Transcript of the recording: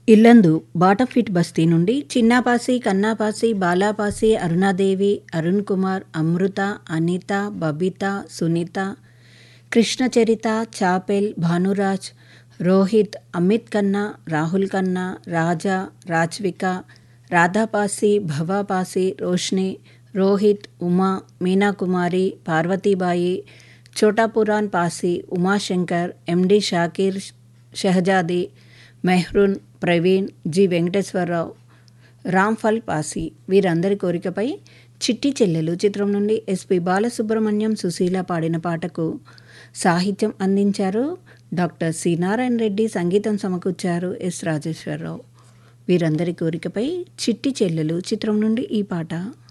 ఇల్లందు బాటఫిట్ బస్తీ నుండి చిన్నాపాసి కన్నాపాసి బాలాపాసి అరుణాదేవి అరుణ్ కుమార్ అమృత అనిత బబిత సునీత కృష్ణచరిత చాపెల్ భానురాజ్ రోహిత్ అమిత్ కన్నా రాహుల్ కన్నా రాజా రాజ్విక రాధాపాసి భవాపాసి రోష్ని రోహిత్ ఉమా మీనాకుమారి పార్వతీబాయి చోటాపురాన్ పాసి ఉమాశంకర్ ఎండి షాకీర్ షహజాది మెహ్రూన్ ప్రవీణ్ జి వెంకటేశ్వరరావు రామ్ఫల్ పాసి వీరందరి కోరికపై చిట్టి చెల్లెలు చిత్రం నుండి ఎస్పి బాలసుబ్రహ్మణ్యం సుశీల పాడిన పాటకు సాహిత్యం అందించారు డాక్టర్ సి నారాయణ రెడ్డి సంగీతం సమకూర్చారు ఎస్ రాజేశ్వరరావు వీరందరి కోరికపై చిట్టి చెల్లెలు చిత్రం నుండి ఈ పాట